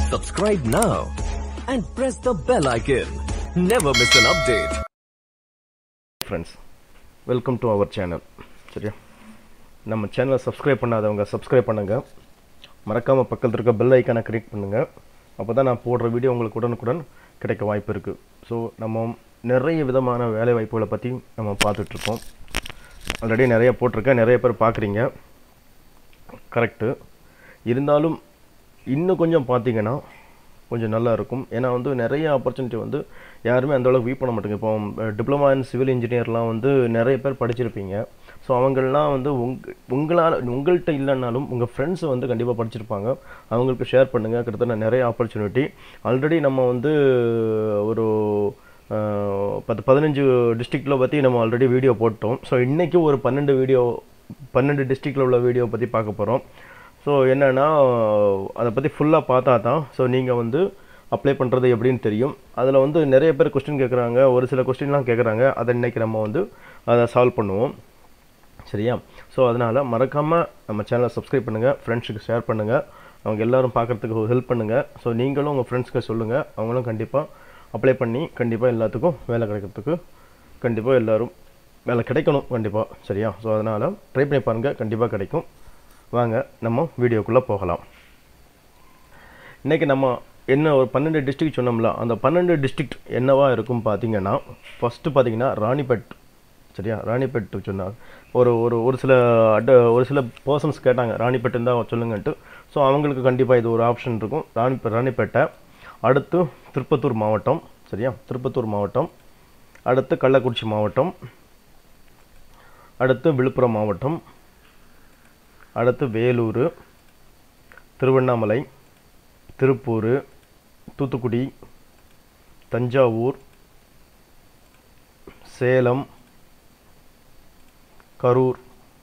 Subscribe now and press the bell icon. Never miss an update. Friends welcome to our channel சரியா நம்ம சேனலை subscribe பண்ணாதவங்க subscribe பண்ணுங்கள் மறக்காமல் பக்கத்தில் இருக்க பெல் ஐக்கானை கிளிக் பண்ணுங்கள் அப்போ தான் நான் போடுற வீடியோ உங்களுக்கு உடனுக்குடன் கிடைக்க வாய்ப்பு இருக்குது ஸோ நம்ம நிறைய விதமான வேலை வாய்ப்புகளை பற்றி நம்ம பார்த்துட்ருக்கோம் ஆல்ரெடி நிறைய போட்டிருக்கேன் நிறைய பேர் பார்க்குறீங்க கரெக்டு இருந்தாலும் இன்னும் கொஞ்சம் பார்த்தீங்கன்னா கொஞ்சம் நல்லா இருக்கும் ஏன்னா வந்து நிறைய ஆப்பர்ச்சுனிட்டி வந்து யாருமே அந்த அளவுக்கு வீ பண்ண மாட்டேங்க இப்போ டிப்ளமா இன் சிவில் இன்ஜினியர்லாம் வந்து நிறைய பேர் படிச்சிருப்பீங்க ஸோ அவங்கெல்லாம் வந்து உங்க உங்களால் உங்கள்கிட்ட இல்லைனாலும் உங்கள் ஃப்ரெண்ட்ஸ் வந்து கண்டிப்பாக படிச்சிருப்பாங்க அவங்களுக்கு ஷேர் பண்ணுங்கள் கிட்டத்தட்ட நிறைய ஆப்பர்ச்சுனிட்டி ஆல்ரெடி நம்ம வந்து ஒரு அஹ், பத்து பதினஞ்சு டிஸ்ட்ரிக்டில் பற்றி நம்ம ஆல்ரெடி வீடியோ போட்டோம் ஸோ இன்றைக்கி ஒரு பன்னெண்டு வீடியோ பன்னெண்டு டிஸ்ட்ரிக்டில் உள்ள வீடியோ பற்றி பார்க்க போகிறோம் ஸோ என்னென்னா அதை பற்றி ஃபுல்லாக பார்த்தா தான் ஸோ நீங்கள் வந்து அப்ளை பண்ணுறது எப்படின்னு தெரியும் அதில் வந்து நிறைய பேர் கொஸ்டின் கேட்குறாங்க ஒரு சில கொஸ்டின்லாம் கேட்குறாங்க அதை இன்னைக்கு நம்ம வந்து அதை சால்வ் பண்ணுவோம் சரியா ஸோ அதனால் மறக்காமல் நம்ம சேனலை சப்ஸ்கிரைப் பண்ணுங்கள் ஃப்ரெண்ட்ஸுக்கு ஷேர் பண்ணுங்கள் அவங்க எல்லாரும் பார்க்குறதுக்கு ஹெல்ப் பண்ணுங்கள் ஸோ நீங்களும் உங்கள் ஃப்ரெண்ட்ஸ்க்கு சொல்லுங்கள் அவங்களும் கண்டிப்பாக அப்ளை பண்ணி கண்டிப்பாக எல்லாத்துக்கும் வேலை கிடைக்கிறதுக்கு கண்டிப்பாக எல்லாரும் வேலை கிடைக்கணும் கண்டிப்பாக சரியா ஸோ அதனால் ட்ரை பண்ணி பாருங்கள் கண்டிப்பாக கிடைக்கும் வாங்க நம்ம வீடியோக்குள்ளே போகலாம் இன்றைக்கி நம்ம என்ன ஒரு பன்னெண்டு டிஸ்ட்ரிக்ட் சொன்னோம்ல அந்த பன்னெண்டு டிஸ்ட்ரிக்ட் என்னவா இருக்கும் பார்த்தீங்கன்னா ஃபஸ்ட்டு பார்த்தீங்கன்னா ராணிப்பேட் சரியா ராணிப்பேட் சொன்னாங்க ஒரு ஒரு ஒரு சில அட்ட ஒரு சில பர்சன்ஸ் கேட்டாங்க ராணிப்பேட் இருந்தால் சொல்லுங்கன்ட்டு ஸோ அவங்களுக்கு கண்டிப்பாக இது ஒரு ஆப்ஷன் இருக்கும் ராணி ராணிப்பேட்டை அடுத்து திருப்பத்தூர் மாவட்டம் சரியா திருப்பத்தூர் மாவட்டம் அடுத்து கள்ளக்குறிச்சி மாவட்டம் அடுத்து விழுப்புரம் மாவட்டம் அடுத்து வேலூர் திருவண்ணாமலை திருப்பூர் தூத்துக்குடி தஞ்சாவூர் சேலம் கரூர்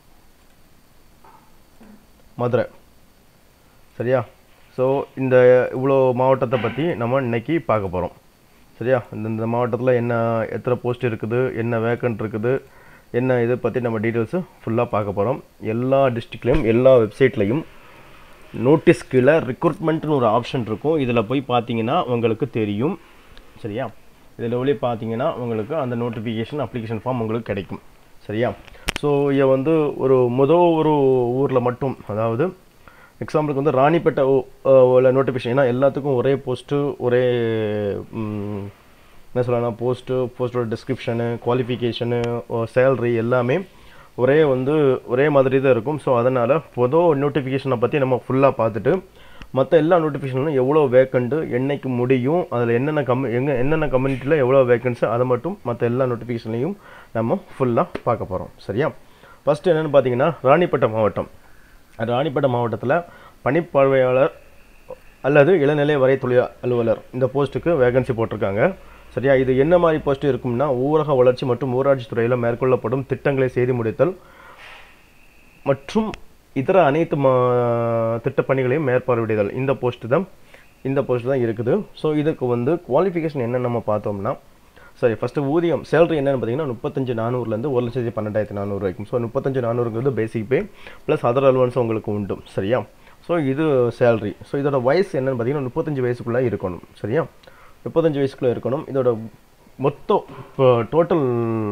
மதுரை சரியா ஸோ இந்த இவ்வளோ மாவட்டத்தை பற்றி நம்ம இன்னைக்கு பார்க்க போகிறோம் சரியா இந்த இந்த மாவட்டத்தில் என்ன எத்தனை போஸ்ட் இருக்குது என்ன வேக்கன்ட் இருக்குது என்ன இதை பற்றி நம்ம டீட்டெயில்ஸு ஃபுல்லாக பார்க்க போகிறோம் எல்லா டிஸ்ட்ரிக்ட்லேயும் எல்லா வெப்சைட்லேயும் நோட்டீஸ் கீழே ரிக்ரூட்மெண்ட்னு ஒரு ஆப்ஷன் இருக்கும் இதில் போய் பார்த்தீங்கன்னா உங்களுக்கு தெரியும் சரியா இதில் உள்ளே பார்த்தீங்கன்னா உங்களுக்கு அந்த நோட்டிஃபிகேஷன் அப்ளிகேஷன் ஃபார்ம் உங்களுக்கு கிடைக்கும் சரியா ஸோ இதை வந்து ஒரு முதல் ஒரு ஊரில் மட்டும் அதாவது எக்ஸாம்பிளுக்கு வந்து ராணிப்பேட்டை ஊ- அஹ் உள்ள நோட்டிஃபிகேஷன் ஏன்னா எல்லாத்துக்கும் ஒரே போஸ்ட்டு ஒரே ம், என்ன சொல்லலாம் போஸ்ட்டு போஸ்டோட டிஸ்கிரிப்ஷனு குவாலிஃபிகேஷனு சேல்ரி எல்லாமே ஒரே வந்து ஒரே மாதிரி தான் இருக்கும் ஸோ அதனால் பொது நோட்டிஃபிகேஷனை பற்றி நம்ம ஃபுல்லாக பார்த்துட்டு மற்ற எல்லா நோட்டிஃபிகேஷனும் எவ்வளோ வேக்கண்ட்டு என்னைக்கு முடியும் அதில் என்னென்ன கம் எங்கே என்னென்ன கம்யூனிட்டியில் எவ்வளோ வேக்கன்ஸு அதை மட்டும் மற்ற எல்லா நோட்டிஃபிகேஷன்லையும் நம்ம ஃபுல்லாக பார்க்க போகிறோம் சரியா ஃபஸ்ட்டு என்னென்னு பார்த்தீங்கன்னா ராணிப்பேட்டை மாவட்டம் ராணிப்பேட்டை மாவட்டத்தில் பணிப்பார்வையாளர் அல்லது இளநிலை வரை தொழில் அலுவலர் இந்த போஸ்ட்டுக்கு வேகன்சி போட்டிருக்காங்க சரியா இது என்ன மாதிரி போஸ்ட் இருக்கும்னா ஊரக வளர்ச்சி மற்றும் ஊராட்சி துறையில் மேற்கொள்ளப்படும் திட்டங்களை செய்து முடித்தல் மற்றும் இதர அனைத்து மா திட்டப்பணிகளையும் மேற்பார்வையிடுதல் இந்த போஸ்ட் தான் இந்த போஸ்ட் தான் இருக்குது ஸோ இதுக்கு வந்து குவாலிஃபிகேஷன் என்ன நம்ம பார்த்தோம்னா சரி ஃபஸ்ட்டு ஊதியம் சேலரி என்னன்னு பார்த்தீங்கன்னா முப்பத்தஞ்சு நானூறுலேருந்து ஒரு லட்சத்தி பன்னெண்டாயிரத்தி நானூறு வரைக்கும் ஸோ முப்பத்தஞ்சு நானூறுங்கிறது basic pay plus other allowance உங்களுக்கு உண்டு சரியா ஸோ இது சேலரி ஸோ இதோட வயசு என்னன்னு பார்த்தீங்கன்னா முப்பத்தஞ்சு வயசுக்குள்ளே இருக்கணும் சரியா முப்பத்தஞ்சு வயசுக்குள்ளே இருக்கணும் இதோட மொத்தம் இப்போ டோட்டல்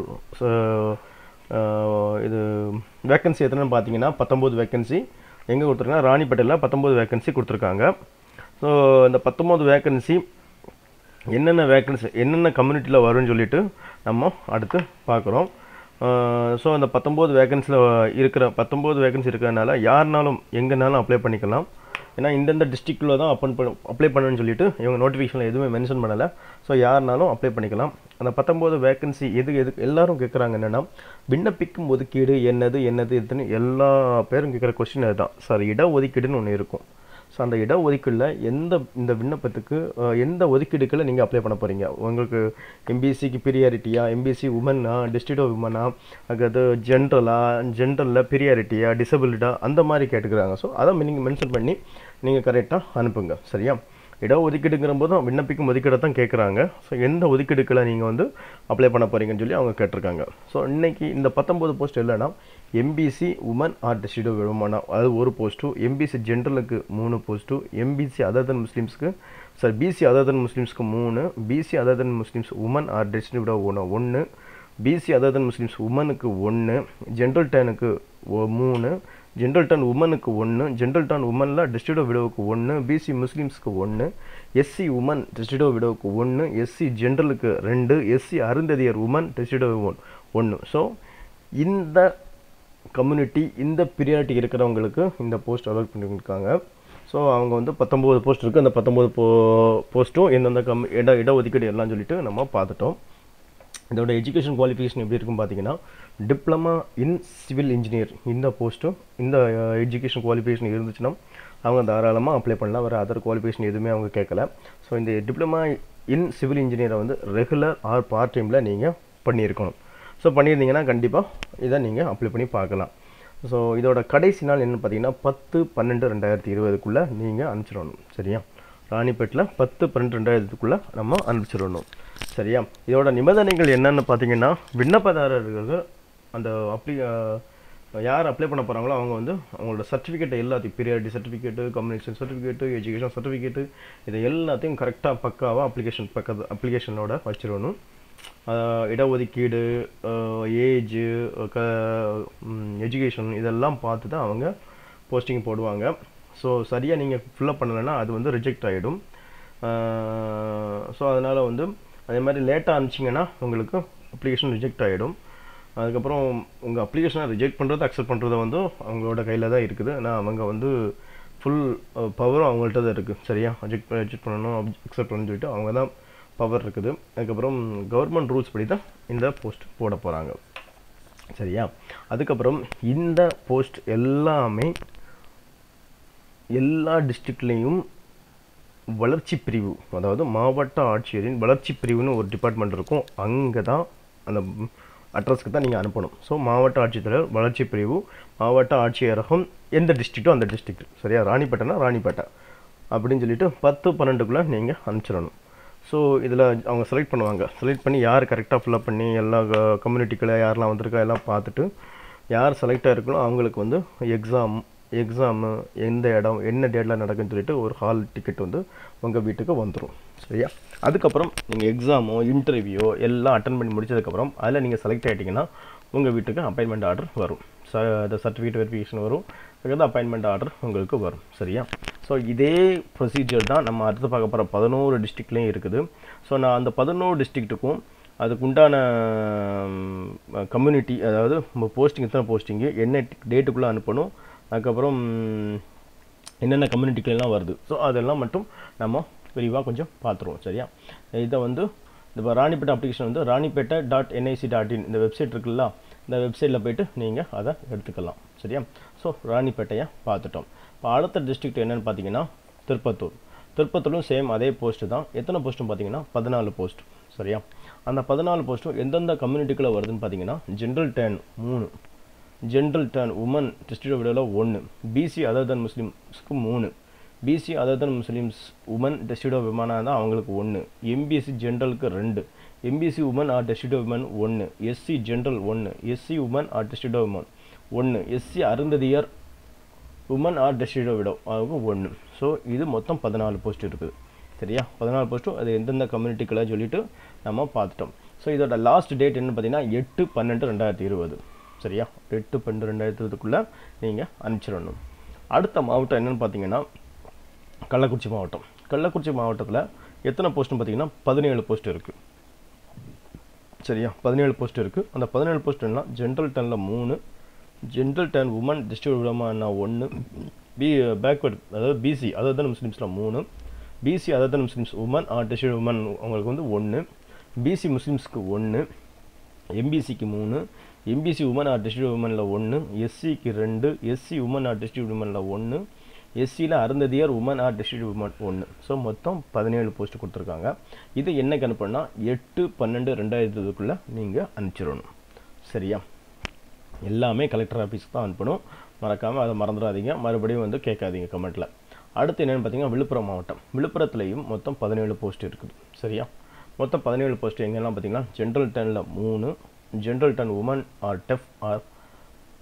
இது வேக்கன்சி எத்தனைன்னு பார்த்தீங்கன்னா பத்தொம்போது வேக்கன்சி எங்கே கொடுத்துருக்காங்க ராணிப்பேட்டையில் பத்தொம்போது வேக்கன்சி கொடுத்துருக்காங்க ஸோ இந்த பத்தொம்போது வேக்கன்சி என்னென்ன வேக்கன்சி என்னென்ன கம்யூனிட்டியில் வரும்னு சொல்லிட்டு நம்ம அடுத்து பார்க்குறோம் ஸோ அந்த பத்தொம்போது வேகன்சியில் இருக்கிற பத்தொம்போது வேகன்சி இருக்கிறதுனால யாருனாலும் எங்கேனாலும் அப்ளை பண்ணிக்கலாம் ஏன்னா இந்தந்த டிஸ்ட்ரிக்டில் தான் அப்பன் பண்ண அப்ளை பண்ணணும்னு சொல்லிட்டு இவங்க நோட்டிஃபிகேஷனில் எதுவுமே மென்ஷன் பண்ணலை ஸோ யாருனாலும் அப்ளை பண்ணிக்கலாம் அந்த பத்தொம்போது வேகன்சி எது எது எல்லாரும் கேட்குறாங்க என்னென்னா விண்ணப்பிக்கும் ஒதுக்கீடு என்னது என்னது எதுன்னு எல்லா பேரும் கேட்குற கொஸ்டின் அதுதான் சார் இட ஒதுக்கீடுன்னு ஒன்று இருக்கும் ஸோ அந்த இட ஒதுக்கீடில் எந்த இந்த விண்ணப்பத்துக்கு அஹ், எந்த ஒதுக்கீடுகளை நீங்கள் அப்ளை பண்ண போகிறீங்க உங்களுக்கு எம்பிசிக்கு பிரியாரிட்டியா எம்பிசி உமனா டிஸ்ட்ரிக்ட் ஆஃப் உமனா அது ஜென்ரலா ஜென்ரலில் பிரியாரிட்டியா டிசபிலிட்டா அந்த மாதிரி கேட்டுக்கிறாங்க ஸோ அதை நீங்கள் மென்ஷன் பண்ணி நீங்கள் கரெக்டாக அனுப்புங்க சரியா இட ஒதுக்கீடுங்கிற போதும் விண்ணப்பிக்கும் ஒதுக்கீடை தான் கேட்குறாங்க ஸோ எந்த ஒதுக்கீடுக்களை நீங்கள் வந்து அப்ளை பண்ண போகிறீங்கன்னு சொல்லி அவங்க கேட்டிருக்காங்க ஸோ இன்னைக்கு இந்த பத்தொம்போது போஸ்ட் இல்லைன்னா எம்பிசி உமன் ஆர் டிஸ்ட்ரிக்ட் விமனா அதாவது ஒரு போஸ்ட்டும் எம்பிசி ஜென்ரலுக்கு மூணு போஸ்ட்டும் எம்பிசி அதர் தன் முஸ்லீம்ஸ்க்கு சாரி பிசி அதர் தன் முஸ்லீம்ஸ்க்கு மூணு BC other than Muslims woman or district ஒன்று ஒன்று பிசி அதர் தன் முஸ்லீம்ஸ் உமனுக்கு ஒன்று ஜென்ரல் டேனுக்கு மூணு ஜென்ரல் டன் உமனுக்கு ஒன்று ஜென்ரல் டன் உமனில் டிஸ்ட்ரிக்ட் விடோவுக்கு ஒன்று பிசி முஸ்லீம்ஸ்க்கு ஒன்று எஸ்சி உமன் டிஸ்ட்ரிக்ட் விடோவுக்கு ஒன்று எஸ்சி ஜென்ரலுக்கு ரெண்டு SC Arunthathiyar woman district one ஒன்று ஸோ இந்த கம்யூனிட்டி இந்த பீரியாரிட்டி இருக்கிறவங்களுக்கு இந்த போஸ்ட் அலாட் பண்ணியிருக்காங்க ஸோ அவங்க வந்து பத்தொம்போது போஸ்ட் இருக்குது அந்த பத்தொம்போது போ போஸ்ட்டும் எந்தெந்த கம் இட இடஒதுக்கீடு எல்லாம் சொல்லிட்டு நம்ம பார்த்துட்டோம் இதோட எஜுகேஷன் குவாலிஃபிகேஷன் எப்படி இருக்கும் பார்த்தீங்கன்னா டிப்ளமா இன் சிவில் இன்ஜினியர் இந்த போஸ்ட்டும் இந்த எஜுகேஷன் குவாலிஃபிகேஷன் இருந்துச்சுன்னா அவங்க தாராளமாக அப்ளை பண்ணலாம் வேறு அதர் குவாலிஃபிகேஷன் எதுவுமே அவங்க கேட்கல ஸோ இந்த டிப்ளமா இன் சிவில் இன்ஜினியரை வந்து ரெகுலர் ஆர் பார்ட் டைமில் நீங்கள் பண்ணியிருக்கணும் ஸோ பண்ணியிருந்தீங்கன்னா கண்டிப்பாக இதை நீங்கள் அப்ளை பண்ணி பார்க்கலாம் ஸோ இதோட கடைசி நாள் என்னென்னு பார்த்தீங்கன்னா பத்து பன்னெண்டு ரெண்டாயிரத்தி இருபதுக்குள்ளே நீங்கள் அனுப்பிச்சிடணும் சரியா ராணிப்பேட்டில் பத்து பன்னெண்டு ரெண்டாயிரத்துக்குள்ளே நம்ம அனுப்பிச்சிடணும் சரியா இதோட நிபந்தனைகள் என்னென்னு பார்த்தீங்கன்னா விண்ணப்பதாரர்களுக்கு அந்த அப்ளி யார் அப்ளை பண்ண போகிறாங்களோ அவங்க வந்து அவங்களோட சர்டிஃபிகேட் எல்லாத்தையும் priority certificate communication certificate education certificate இது எல்லாத்தையும் கரெக்டாக பக்காவாக அப்ளிகேஷன் பக்கத்து அப்ளிகேஷனோட வச்சிடணும் இடஒதுக்கீடு ஏஜு க எஜுகேஷன் இதெல்லாம் பார்த்து தான் அவங்க போஸ்டிங் போடுவாங்க ஸோ சரியாக நீங்கள் ஃபில்லப் பண்ணலைன்னா அது வந்து ரிஜெக்ட் ஆகிடும் ஸோ அதனால் வந்து அதே மாதிரி லேட்டாக அனுப்பிச்சிங்கன்னா உங்களுக்கு அப்ளிகேஷன் ரிஜெக்ட் ஆகிடும் அதுக்கப்புறம் உங்கள் அப்ளிகேஷனை ரிஜெக்ட் பண்ணுறது அக்செப்ட் பண்ணுறது வந்து அவங்களோட கையில் தான் இருக்குது ஆனால் அவங்க வந்து ஃபுல் பவரும் அவங்கள்ட்ட தான் இருக்குது சரியா ரிஜெக்ட் ரிஜெக்ட் பண்ணணும் அக்செப்ட் பண்ணணும்னு சொல்லிட்டு அவங்க தான் பவர் இருக்குது அதுக்கப்புறம் கவர்மெண்ட் ரூல்ஸ் படி தான் இந்த போஸ்ட் போட போகிறாங்க சரியா அதுக்கப்புறம் இந்த போஸ்ட் எல்லாமே எல்லா டிஸ்ட்ரிக்ட்லேயும் வளர்ச்சி பிரிவு அதாவது மாவட்ட ஆட்சியரின் வளர்ச்சி பிரிவுன்னு ஒரு டிபார்ட்மெண்ட் இருக்கும் அங்கே தான் அந்த அட்ரஸ்க்கு தான் நீங்கள் அனுப்பணும் ஸோ மாவட்ட ஆட்சித்தலைவர் வளர்ச்சி பிரிவு மாவட்ட ஆட்சியரகம் எந்த டிஸ்ட்ரிக்ட்டோ அந்த டிஸ்ட்ரிக்ட் சரியா ராணிப்பேட்டைனா ராணிப்பேட்டை அப்படின்னு சொல்லிட்டு பத்து பன்னெண்டுக்குள்ளே நீங்கள் அனுப்பிச்சிடணும் ஸோ இதில் அவங்க செலக்ட் பண்ணுவாங்க செலக்ட் பண்ணி யார் கரெக்டாக ஃபில்அப் பண்ணி எல்லா கம்யூனிட்டிக்குள்ளே யாரெல்லாம் வந்திருக்கா எல்லாம் பார்த்துட்டு யார் செலக்ட் ஆகிருக்கணும் அவங்களுக்கு வந்து எக்ஸாம் எக்ஸாமு எந்த இடம் என்ன டேட்டில் நடக்குன்னு சொல்லிட்டு ஒரு ஹால் டிக்கெட் வந்து உங்கள் வீட்டுக்கு வந்துடும் சரியா அதுக்கப்புறம் நீங்கள் எக்ஸாமோ இன்டர்வியூ எல்லாம் அட்டன் பண்ணி முடிச்சதுக்கப்புறம் அதில் நீங்கள் செலக்ட் ஆகிட்டிங்கன்னா உங்கள் வீட்டுக்கு அப்பாயின்மெண்ட் ஆர்டர் வரும் ச அந்த சர்டிஃபிகேட் வெரிஃபிகேஷன் வரும் அதுக்கு அப்பாயின்மெண்ட் ஆர்டர் உங்களுக்கு வரும் சரியா ஸோ இதே ப்ரொசீஜர் தான் நம்ம அடுத்து பார்க்க போகிற பதினோரு டிஸ்ட்ரிக்ட்லேயும் இருக்குது ஸோ நான் அந்த பதினோரு டிஸ்ட்ரிக்ட்டுக்கும் அதுக்கு உண்டான கம்யூனிட்டி அதாவது போஸ்டிங் எத்தனை போஸ்டிங்கு என்ன டேட்டுக்குள்ளே அனுப்பணும் அதுக்கப்புறம் என்னென்ன கம்யூனிட்டிக்கெல்லாம் வருது ஸோ அதெல்லாம் மட்டும் நம்ம விரிவாக கொஞ்சம் பார்த்துருவோம் சரியா இதை வந்து இந்த ராணிப்பேட்டை அப்ளிகேஷன் வந்து Ranipettai dot NIC dot in இந்த வெப்சைட் இருக்குல்ல இந்த வெப்சைட்டில் போயிட்டு நீங்கள் அதை எடுத்துக்கலாம் சரியா ஸோ ராணிப்பேட்டையை பார்த்துட்டோம் இப்போ அடுத்த டிஸ்ட்ரிக்ட் என்னென்னு பார்த்தீங்கன்னா திருப்பத்தூர் திருப்பத்தூரும் சேம் அதே போஸ்ட்டு தான் எத்தனை போஸ்ட்டும் பார்த்தீங்கன்னா பதினாலு போஸ்ட் சரியா அந்த பதினாலு போஸ்ட்டும் எந்தெந்த கம்யூனிட்டிக்குள்ளே வருதுன்னு பார்த்தீங்கன்னா ஜென்ரல் டேன் மூணு ஜென்ரல் டர்ன் உமன் டிஸ்ட்ரிக்ட் விடவில் ஒன்று பிசி அதர் தன் முஸ்லீம்ஸ்க்கு மூணு BC other than Muslims woman destitute விமானா தான் அவங்களுக்கு ஒன்று எம்பிசி ஜென்ரலுக்கு ரெண்டு MBC woman or destitute woman ஒன்று எஸ்சி ஜென்ரல் ஒன்று SC woman or destitute woman ஒன்று SC Arunthathiyar woman or destitute widow அவங்க ஒன்று ஸோ இது மொத்தம் பதினாலு போஸ்ட் இருக்குது சரியா பதினாலு போஸ்ட்டும் அது எந்தெந்த கம்யூனிட்டிக்குள்ள சொல்லிட்டு நம்ம பார்த்துட்டோம் ஸோ இதோட லாஸ்ட் டேட் என்ன பார்த்தீங்கன்னா எட்டு பன்னெண்டு ரெண்டாயிரத்தி இருபது சரியா எட்டு பன்னெண்டு ரெண்டாயிரத்தி இருபதுக்குள்ளே நீங்கள் அனுப்பிச்சிடணும் அடுத்த மாவட்டம் என்னென்னு பார்த்தீங்கன்னா கள்ளக்குறிச்சி மாவட்டம் கள்ளக்குறிச்சி மாவட்டத்தில் எத்தனை போஸ்ட்னு பார்த்தீங்கன்னா பதினேழு போஸ்ட் இருக்குது சரியா பதினேழு போஸ்ட் இருக்குது அந்த பதினேழு போஸ்ட் என்ன ஜென்ரல் டர்னில் மூணு ஜென்ரல் டர்ன் உமன் டிஸ்ட்ரிக்ட் விடமானா ஒன்று பி பேக்வர்ட் அதாவது பிசி அதர் தன் முஸ்லீம்ஸில் மூணு BC other than Muslims woman or district woman அவங்களுக்கு வந்து ஒன்று பிசி முஸ்லீம்ஸ்க்கு ஒன்று எம்பிசிக்கு மூணு எம்பிசி உமன் ஆர் டிஸ்ட்ரிக்ட் உமனில் ஒன்று எஸ்சிக்கு ரெண்டு எஸ்சி உமன் ஆர் டிஸ்ட்ரிக்ட் உமனில் ஒன்று எஸ்சியில் Arunthathiyar woman or district woman ஒன்று ஸோ மொத்தம் பதினேழு போஸ்ட் கொடுத்துருக்காங்க இது என்னைக்கு அனுப்பணும்னா எட்டு பன்னெண்டு ரெண்டாயிரத்துக்குள்ளே நீங்கள் அனுப்பிச்சிடணும் சரியா எல்லாமே கலெக்டர் ஆஃபீஸ்க்கு தான் அனுப்பணும் மறக்காமல் அதை மறந்துடாதீங்க மறுபடியும் வந்து கேட்காதீங்க கமெண்ட்டில் அடுத்து என்னென்னு பார்த்தீங்கன்னா விழுப்புரம் மாவட்டம் விழுப்புரத்துலேயும் மொத்தம் பதினேழு போஸ்ட் இருக்குது சரியா மொத்தம் பதினேழு போஸ்ட் எங்கெல்லாம் பார்த்தீங்கன்னா ஜென்ரல் டர்னில் மூணு general turn woman or deaf or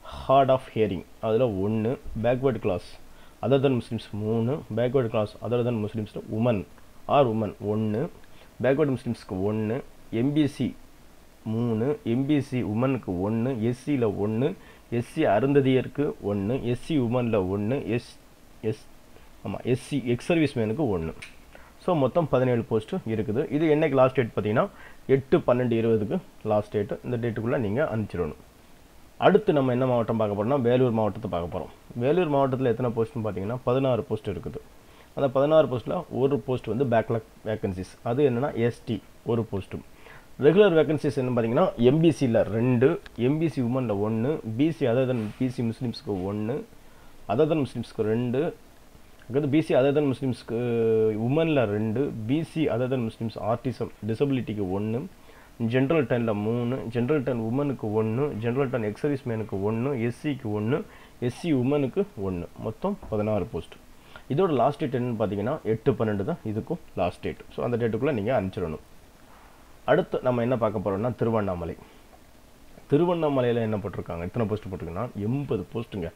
hard of hearing அதில் ஒன்று backward class other than Muslims மூணு backward class other than Muslims woman or woman ஒன்று பேக்வேர்டு முஸ்லீம்ஸ்க்கு ஒன்று எம்பிசி மூணு எம்பிசி உமனுக்கு ஒன்று எஸ்சியில் ஒன்று எஸ்சி அருந்ததியருக்கு ஒன்று எஸ்சி உமனில் ஒன்று எஸ் எஸ் ஆமாம் எஸ்சி எக்ஸ் சர்வீஸ்மேனுக்கு ஒன்று ஸோ மொத்தம் பதினேழு போஸ்ட்டு இருக்குது இது என்னைக்கு லாஸ்ட் டேட் பார்த்தீங்கன்னா எட்டு பன்னெண்டு இருபதுக்கு லாஸ்ட் டேட்டு இந்த டேட்டுக்குள்ளே நீங்கள் அனுப்பிச்சிடணும் அடுத்து நம்ம என்ன மாவட்டம் பார்க்க போகிறோம்னா வேலூர் மாவட்டத்தை பார்க்க போகிறோம் வேலூர் மாவட்டத்தில் எத்தனை போஸ்ட்னு பார்த்தீங்கன்னா பதினாறு போஸ்ட் இருக்குது அந்த பதினாறு போஸ்ட்டில் ஒரு போஸ்ட் வந்து பேக்லாக் வேகன்சிஸ் அது என்னென்னா எஸ்டி ஒரு போஸ்ட்டும் ரெகுலர் வேகன்சிஸ் என்ன பார்த்தீங்கன்னா எம்பிசியில் ரெண்டு எம்பிசி உமனில் ஒன்று பிசி அதர் தன் பிசி முஸ்லீம்ஸ்க்கு ஒன்று அதர் தன் முஸ்லீம்ஸ்க்கு ரெண்டு அடுத்து பிசி அதர் தன் முஸ்லீம்ஸ்க்கு உமனில் ரெண்டு BC other than Muslims autism டிசபிலிட்டிக்கு ஒன்று ஜென்ரல் டெனில் மூணு ஜென்ரல் டென் உமனுக்கு ஒன்று ஜென்ரல் டென் எக்ஸர்வீஸ் மேனுக்கு ஒன்று எஸ்சிக்கு ஒன்று எஸ்சி உமனுக்கு ஒன்று மொத்தம் பதினாறு போஸ்ட் இதோட லாஸ்ட் டேட் என்னன்னு பார்த்தீங்கன்னா எட்டு பன்னெண்டு தான் இதுக்கும் லாஸ்ட் டேட் ஸோ அந்த டேட்டுக்குள்ளே நீங்கள் அனுப்பிச்சிடணும் அடுத்து நம்ம என்ன பார்க்க போகிறோம்னா திருவண்ணாமலை திருவண்ணாமலையில் என்ன போட்டிருக்காங்க எத்தனை போஸ்ட் போட்டிருக்குன்னா எண்பது போஸ்ட்டுங்க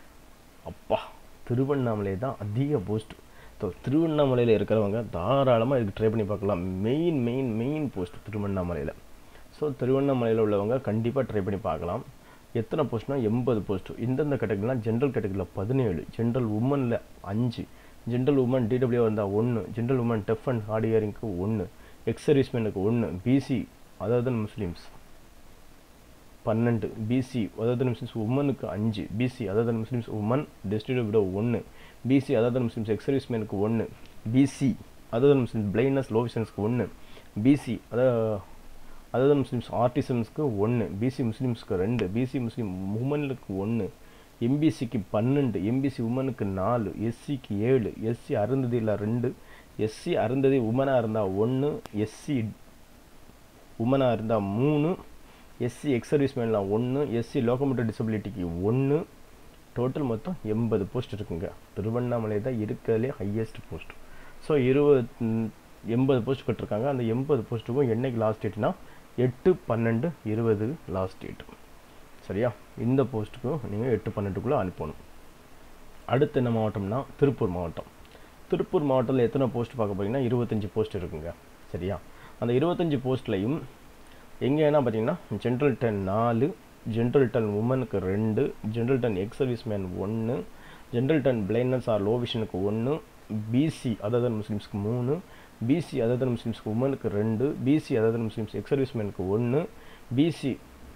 அப்பா திருவண்ணாமலை தான் அதிக போஸ்ட் ஸோ திருவண்ணாமலையில் இருக்கிறவங்க தாராளமாக இதுக்கு ட்ரை பண்ணி பார்க்கலாம் மெயின் மெயின் மெயின் போஸ்ட் திருவண்ணாமலையில் ஸோ திருவண்ணாமலையில் உள்ளவங்க கண்டிப்பாக ட்ரை பண்ணி பார்க்கலாம் எத்தனை போஸ்ட்னா எண்பது போஸ்ட் இந்தந்த கேட்டகரிலாம் ஜென்ரல் கேட்டகரியில் பதினேழு ஜென்ரல் உமனில் அஞ்சு ஜென்ரல் உமன் டிடபிள்யூ இருந்தால் ஒன்று general woman deaf and hard இயரிங்க்கு ஒன்று எக்ஸ் சர்வீஸ்மேனுக்கு ஒன்று பிசி அதாவது முஸ்லீம்ஸ் பன்னெண்டு பிசி அதாவது முஸ்லிம்ஸ் உமனுக்கு அஞ்சு பிசி அதாவது முஸ்லிம்ஸ் உமன் டெஸ்டினி விட ஒன்று பிசி அதாவது முஸ்லிம்ஸ் எக்ஸ் சர்வீஸ்மேனுக்கு ஒன்று பிசி அதாவது முஸ்லிம்ஸ் பிளைண்ட்னஸ் லோ விஷன்ஸ்க்கு ஒன்று பிசி அதாவது அதாவது முஸ்லிம்ஸ் ஆர்டிசம்ஸ்க்கு ஒன்று பிசி முஸ்லீம்ஸ்க்கு ரெண்டு பிசி முஸ்லீம் உமனுக்கு ஒன்று எம்பிசிக்கு பன்னெண்டு எம்பிசி உமனுக்கு நாலு எஸ்சிக்கு ஏழு எஸ்சி அருந்ததியில் ரெண்டு எஸ்சி அருந்ததி உமனாக இருந்தால் ஒன்று எஸ்சி உமனாக இருந்தால் மூணு எஸ்சி எக்ஸ் சர்வீஸ்மேன்லாம் ஒன்று எஸ்சி லோகமோட்டர் டிசபிலிட்டிக்கு ஒன்று டோட்டல் மொத்தம் எண்பது போஸ்ட் இருக்குங்க திருவண்ணாமலை தான் இருக்கிறதுலே ஹையஸ்ட் போஸ்ட் ஸோ இருபது எண்பது போஸ்ட் கட்டிருக்காங்க அந்த எண்பது போஸ்ட்டுக்கும் என்னைக்கு லாஸ்ட் டேட்னா எட்டு பன்னெண்டு இருபது லாஸ்ட் டேட் சரியா இந்த போஸ்ட்டுக்கும் நீங்கள் எட்டு பன்னெண்டுக்குள்ளே அனுப்பணும் அடுத்து என்ன மாவட்டம்னா திருப்பூர் மாவட்டம் திருப்பூர் மாவட்டத்தில் எத்தனை போஸ்ட் பார்க்க போகிறீங்கன்னா இருபத்தஞ்சி போஸ்ட் இருக்குங்க சரியா அந்த இருபத்தஞ்சி போஸ்ட்லையும் எங்கேனா பார்த்தீங்கன்னா ஜென்ரல் டென் நாலு ஜென்ரல் டென் உமனுக்கு ரெண்டு ஜென்ரல் டென் எக்ஸ் சர்வீஸ்மேன் ஒன்று general turn blindness or low விஷனுக்கு ஒன்று பிசி அதர் முஸ்லீம்ஸ்க்கு மூணு பிசி அதர் முஸ்லீம்ஸ்க்கு உமனுக்கு ரெண்டு பிசி அதர் முஸ்லீம்ஸ் எக்ஸ் சர்வீஸ்மேனுக்கு ஒன்று BC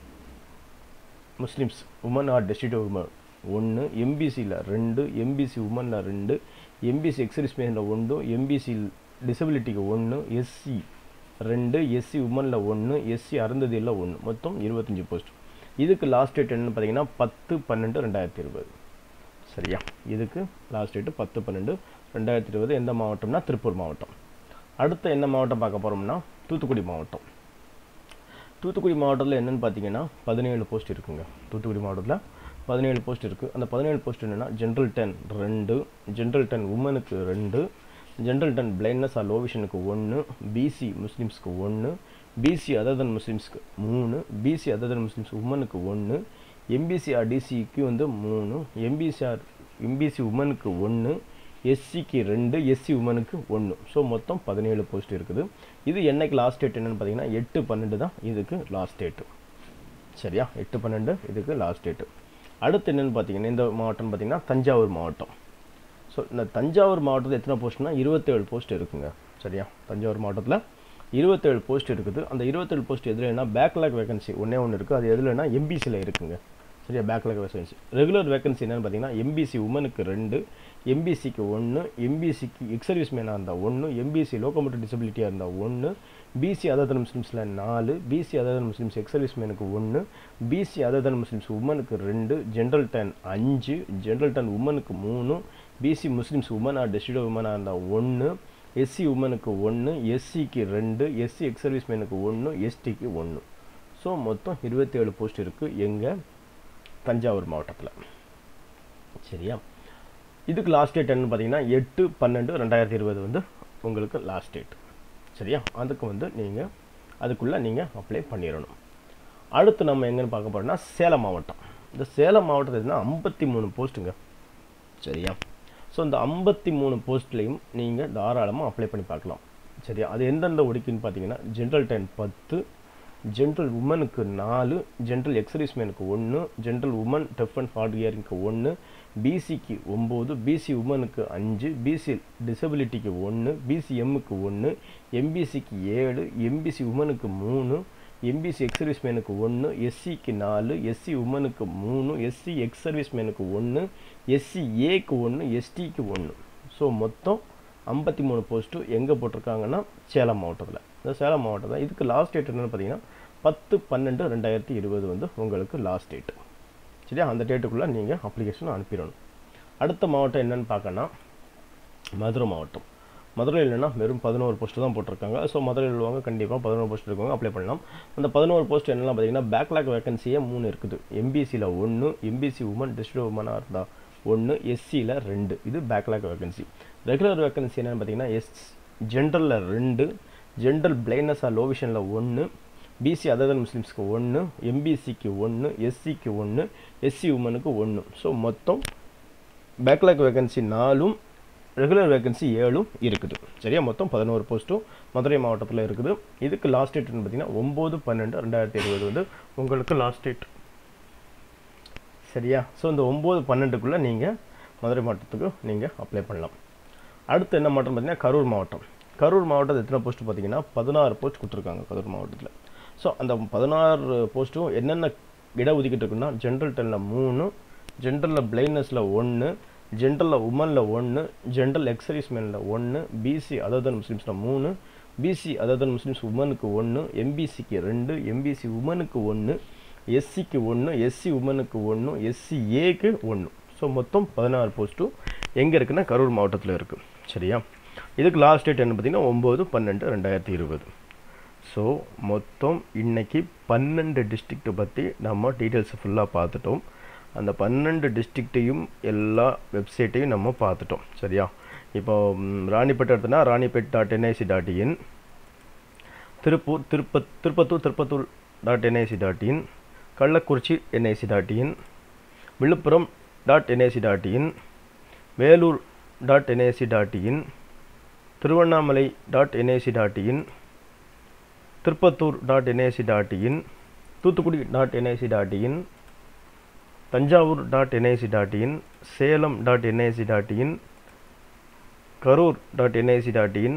Muslims woman or destitute woman ஒன்று எம்பிசியில் ரெண்டு எம்பிசி உமனில் ரெண்டு எம்பிசி எக்ஸர்வீஸ்மேனில் ஒன்று எம்பிசி டிசபிலிட்டிக்கு ஒன்று எஸ்சி ரெண்டு எஸ்சி உமனில் ஒன்று எஸ்சி அருந்ததியில் ஒன்று மொத்தம் இருபத்தஞ்சி போஸ்ட் இதுக்கு லாஸ்ட் டேட் என்னன்னு பார்த்தீங்கன்னா பத்து பன்னெண்டு ரெண்டாயிரத்தி இருபது சரியா இதுக்கு லாஸ்ட் டேட்டு பத்து பன்னெண்டு ரெண்டாயிரத்தி இருபது எந்த மாவட்டம்னா திருப்பூர் மாவட்டம் அடுத்து என்ன மாவட்டம் பார்க்க போகிறோம்னா தூத்துக்குடி மாவட்டம் தூத்துக்குடி மாவட்டத்தில் என்னென்னு பார்த்தீங்கன்னா பதினேழு போஸ்ட் இருக்குங்க தூத்துக்குடி மாவட்டத்தில் பதினேழு போஸ்ட் இருக்குது அந்த பதினேழு போஸ்ட் என்னென்னா ஜென்ரல் டென் ரெண்டு ஜென்ரல் டென் உமனுக்கு ரெண்டு ஜென்ரல் டென் பிளைண்ட்னஸ் ஆர் லோவிஷனுக்கு ஒன்று பிசி முஸ்லீம்ஸ்க்கு ஒன்று பிசி அதர் தன் முஸ்லீம்ஸ்க்கு மூணு பிசி அதர் தன் முஸ்லீம்ஸ் உமனுக்கு ஒன்று எம்பிசி ஆர் டிசிக்கு வந்து மூணு எம்பிசி ஆர் எம்பிசி உமனுக்கு ஒன்று எஸ்சிக்கு ரெண்டு எஸ்சி உமனுக்கு ஒன்று ஸோ மொத்தம் பதினேழு போஸ்ட் இருக்குது இது என்னைக்கு லாஸ்ட் டேட் என்னென்னு பார்த்தீங்கன்னா எட்டு பன்னெண்டு தான் இதுக்கு லாஸ்ட் டேட்டு சரியா எட்டு பன்னெண்டு இதுக்கு லாஸ்ட் டேட்டு அடுத்து என்னென்னு பார்த்தீங்கன்னா இந்த மாவட்டம்னு பார்த்தீங்கன்னா தஞ்சாவூர் மாவட்டம் ஸோ இந்த தஞ்சாவூர் மாவட்டத்தில் எத்தனை போஸ்ட்னா இருபத்தேழு போஸ்ட் இருக்குங்க சரியா தஞ்சாவூர் மாவட்டத்தில் இருபத்தேழு போஸ்ட் இருக்குது அந்த இருபத்தேழு போஸ்ட் எதுலன்னா பேக்லாக் வேகன்சி ஒன்றே ஒன்று இருக்குது அது எதுலன்னா எம்பிசியில் இருக்குங்க சரியா பேக்லாக் வேகன்சி ரெகுலர் வேகன்சி என்னென்னு பார்த்தீங்கன்னா எம்பிசி உமனுக்கு ரெண்டு எம்பிசிக்கு ஒன்று எம்பிசிக்கு எக்ஸ் சர்வீஸ் மேனாக இருந்தால் ஒன்று எம்பிசி லோக்கோமோட்டிவ் டிசபிலிட்டியாக இருந்தால் ஒன்று பிசி அதர் முஸ்லீம்ஸில் நாலு பிசி அதர் முஸ்லீம்ஸ் எக்ஸ் சர்வீஸ் மேனுக்கு ஒன்று பிசி அதர் முஸ்லீம்ஸ் உமனுக்கு ரெண்டு ஜென்ரல் டென் அஞ்சு ஜென்ரல் டென் உமனுக்கு மூணு பிசி முஸ்லீம்ஸ் உமனாக டெஸ்டிடோ உமனாக இருந்தால் ஒன்று எஸ்சி உமனுக்கு ஒன்று எஸ்சிக்கு ரெண்டு எஸ்சி எக்ஸ் சர்வீஸ் மேனுக்கு ஒன்று எஸ்டிக்கு ஒன்று ஸோ மொத்தம் இருபத்தேழு போஸ்ட் இருக்குது எங்கள் தஞ்சாவூர் மாவட்டத்தில் சரியா இதுக்கு லாஸ்ட் டேட் என்னன்னு பார்த்தீங்கன்னா எட்டு பன்னெண்டு ரெண்டாயிரத்தி இருபது வந்து உங்களுக்கு லாஸ்ட் டேட் சரியா அதுக்கு வந்து நீங்கள் அதுக்குள்ளே நீங்கள் அப்ளை பண்ணிடணும் அடுத்து நம்ம எங்கேன்னு பார்க்க போகிறோம்னா சேலம் மாவட்டம் இந்த சேலம் மாவட்டத்தில் ஐம்பத்தி மூணு போஸ்ட்டுங்க சரியா ஸோ இந்த ஐம்பத்தி மூணு போஸ்ட்லேயும் நீங்கள் தாராளமாக அப்ளை பண்ணி பார்க்கலாம் சரியா அது எந்தெந்த ஒடுக்குன்னு பார்த்தீங்கன்னா ஜென்ரல் டென் பத்து ஜென்ரல் உமனுக்கு நாலு ஜென்ரல் எக்ஸர்வீஸ்மேனுக்கு ஒன்று general woman deaf and hard இயரிங்க்கு ஒன்று பிசிக்கு ஒம்பது பிசி உமனுக்கு அஞ்சு பிசி டிசபிலிட்டிக்கு ஒன்று பிசிஎம்முக்கு ஒன்று எம்பிசிக்கு ஏழு எம்பிசி உமனுக்கு மூணு எம்பிசி எக்ஸ் சர்வீஸ்மேனுக்கு ஒன்று எஸ்சிக்கு நாலு எஸ்சி உமனுக்கு மூணு எஸ்சி எக்ஸ் சர்வீஸ்மேனுக்கு ஒன்று எஸ்சி ஏக்கு ஒன்று எஸ்டிக்கு ஒன்று ஸோ மொத்தம் ஐம்பத்தி மூணு போஸ்ட்டு எங்கே போட்டிருக்காங்கன்னா சேலம் மாவட்டத்தில் இந்த சேலம் மாவட்டம் தான் இதுக்கு லாஸ்ட் டேட் என்னென்னு பார்த்தீங்கன்னா பத்து பன்னெண்டு ரெண்டாயிரத்தி இருபது வந்து உங்களுக்கு லாஸ்ட் டேட்டு சரியா அந்த டேட்டுக்குள்ளே நீங்கள் அப்ளிகேஷன் அனுப்பிடணும் அடுத்த மாவட்டம் என்னென்னு பார்க்கன்னா மதுரை மாவட்டம் மதுரையில் இல்லைன்னா வெறும் பதினோரு போஸ்ட் தான் போட்டிருக்காங்க ஸோ மதுரையில் உள்ளவங்க கண்டிப்பாக பதினோரு போஸ்ட் இருக்கவங்க அப்ளை பண்ணலாம் அந்த பதினோரு போஸ்ட் என்னெல்லாம் பார்த்தீங்கன்னா பேக்லாக் வேகன்சியே மூணு இருக்குது எம்பிசியில் ஒன்று எம்பிசி உமன் டிஸ்ட்ரிக்ட் உமனாக இருந்தால் ஒன்று எஸ்சியில் ரெண்டு இது பேக்லாக் வேகன்சி ரெகுலர் வேகன்சி என்னென்னு பார்த்தீங்கன்னா எஸ் ஜென்ரலில் ரெண்டு ஜென்ரல் பிளைனஸ் ஆர் லோவிஷனில் ஒன்று பிசி அதர் முஸ்லீம்ஸ்க்கு ஒன்று எம்பிசிக்கு ஒன்று எஸ்சிக்கு ஒன்று எஸ்சி உமனுக்கு ஒன்று ஸோ மொத்தம் பேக்லாக் வேகன்சி நாலும் ரெகுலர் வேகன்சி ஏழும் இருக்குது சரியா மொத்தம் பதினோரு போஸ்ட்டும் மதுரை மாவட்டத்தில் இருக்குது இதுக்கு லாஸ்ட் டேட்னு பார்த்தீங்கன்னா ஒம்பது பன்னெண்டு ரெண்டாயிரத்தி இருபது வந்து உங்களுக்கு லாஸ்ட் டேட் சரியா ஸோ இந்த ஒம்பது பன்னெண்டுக்குள்ளே நீங்கள் மதுரை மாவட்டத்துக்கு நீங்கள் அப்ளை பண்ணலாம் அடுத்து என்ன மாவட்டம் பார்த்தீங்கன்னா கரூர் மாவட்டம் கரூர் மாவட்டத்தில் எத்தனை போஸ்ட் பார்த்தீங்கன்னா பதினாறு போஸ்ட் கொடுத்துருக்காங்க கரூர் மாவட்டத்தில் ஸோ அந்த பதினாறு போஸ்ட்டும் என்னென்ன இடஒதுக்கீட்டு இருக்குன்னா ஜென்ரல் டெனில் மூணு ஜென்ரலில் பிளைனஸில் ஒன்று ஜென்ரலில் உமனில் ஒன்று ஜென்ரல் எக்ஸர்வீஸ்மேனில் ஒன்று பிசி அதர் தன் முஸ்லீம்ஸில் மூணு பிசி அதர் தன் முஸ்லீம்ஸ் உமனுக்கு ஒன்று எம்பிசிக்கு ரெண்டு எம்பிசி உமனுக்கு ஒன்று எஸ்சிக்கு ஒன்று எஸ்சி உமனுக்கு ஒன்று எஸ்சி ஏக்கு ஒன்று ஸோ மொத்தம் பதினாறு போஸ்ட்டும் எங்கே இருக்குன்னா கரூர் மாவட்டத்தில் இருக்குது சரியா இதுக்கு லாஸ்ட் டேட் என்ன பார்த்தீங்கன்னா ஒம்பது பன்னெண்டு ரெண்டாயிரத்தி இருபது ஸோ மொத்தம் இன்னைக்கு பன்னெண்டு டிஸ்ட்ரிக்ட்டை பற்றி நம்ம டீட்டெயில்ஸ் ஃபுல்லாக பார்த்துட்டோம் அந்த பன்னெண்டு டிஸ்ட்ரிக்ட்டையும் எல்லா வெப்சைட்டையும் நம்ம பார்த்துட்டோம் சரியா இப்போ ம், ராணிப்பேட்டை எடுத்தோன்னா Ranipet dot NIC dot in Tiruppur திருப்ப Tirupattur Tirupattur dot NIC dot in Kallakurichi NIC dot in Viluppuram dot NIC dot in Vellore dot NIC dot in Tiruvannamalai dot NIC dot in Tirupattur dot NIC dot in Thoothukudi dot NIC dot in Thanjavur dot NIC dot in Salem dot NIC dot in Karur dot NIC dot in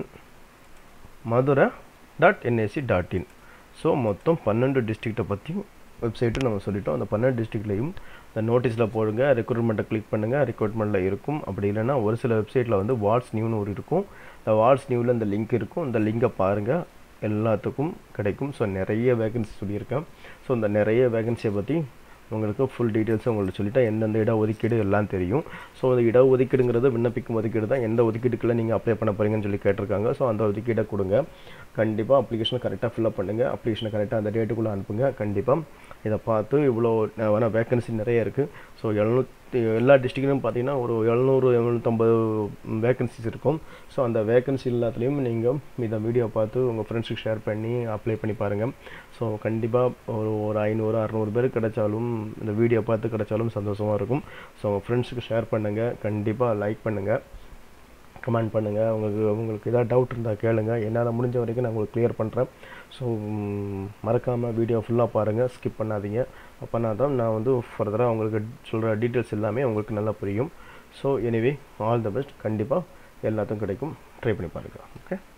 Madurai dot NIC dot in so மொத்தம் பன்னெண்டு டிஸ்ட்ரிக்ட்டை பற்றி வெப்சைட்டும் நம்ம சொல்லிட்டோம் அந்த பன்னெண்டு டிஸ்ட்ரிக்ட்லையும் இந்த நோட்டீஸில் போடுங்க ரெக்ரூட்மெண்ட்டை click பண்ணுங்கள் ரெக்ரூட்மெண்ட்டில் இருக்கும் அப்படி இல்லைன்னா ஒரு சில வெப்சைட்டில் வந்து வாட்ஸ் நியூன்னு ஒரு இருக்கும் இந்த வாட்ஸ் நியூவில் இந்த லிங்க் இருக்கும் இந்த லிங்கை பாருங்கள் எல்லாத்துக்கும் கிடைக்கும் ஸோ நிறைய வேகன்சி சொல்லியிருக்கேன் ஸோ இந்த நிறைய வேகன்சியை பற்றி உங்களுக்கு ஃபுல் டீட்டெயில்ஸும் உங்களுக்கு சொல்லிட்டேன் எந்தெந்த இட ஒதுக்கீடு எல்லாம் தெரியும் ஸோ அந்த இட ஒதுக்கீடுங்கிறது விண்ணப்பிக்கும் ஒதுக்கீடு தான் எந்த ஒதுக்கீடுக்குள்ள நீங்கள் அப்ளை பண்ண போறீங்கன்னு சொல்லி கேட்டிருக்காங்க ஸோ அந்த ஒதுக்கீடை கொடுங்க கண்டிப்பாக அப்ளிகேஷனை கரெக்டாக ஃபில்அப் பண்ணுங்கள் அப்ளிகேஷனை கரெக்டாக அந்த டேட்டுக்குள்ளே அனுப்புங்க கண்டிப்பாக இதை பார்த்து இவ்வளோ வேணால் வேகன்சி நிறைய இருக்குது ஸோ எழுநூற்றி எல்லா டிஸ்ட்ரிக்ட்லையும் பார்த்தீங்கன்னா ஒரு எழுநூறு எழுநூற்றம்பது வேகன்சிஸ் இருக்கும் ஸோ அந்த வேகன்சி எல்லாத்துலேயும் நீங்கள் இந்த வீடியோ பார்த்து உங்கள் ஃப்ரெண்ட்ஸுக்கு ஷேர் பண்ணி அப்ளை பண்ணி பாருங்கள் ஸோ கண்டிப்பாக ஒரு ஒரு ஐநூறு அறநூறு பேர் கிடைச்சாலும் இந்த வீடியோ பார்த்து கிடைச்சாலும் சந்தோஷமாக இருக்கும் ஸோ உங்கள் ஃப்ரெண்ட்ஸுக்கு ஷேர் பண்ணுங்கள் கண்டிப்பாக லைக் பண்ணுங்கள் கமெண்ட் பண்ணுங்கள் உங்களுக்கு உங்களுக்கு ஏதாவது டவுட் இருந்தால் கேளுங்க என்னால் முடிஞ்ச வரைக்கும் நான் உங்களுக்கு கிளியர் பண்ணுறேன் ஸோ மறக்காமல் வீடியோ ஃபுல்லாக பாருங்கள் ஸ்கிப் பண்ணாதீங்க அப்போனா தான் நான் வந்து ஃபர்தராக உங்களுக்கு சொல்கிற டீட்டெயில்ஸ் எல்லாமே உங்களுக்கு நல்லா புரியும் so anyway all the best கண்டிப்பாக எல்லாத்துக்கும் கிடைக்கும் ட்ரை பண்ணி பாருங்கள் ஓகே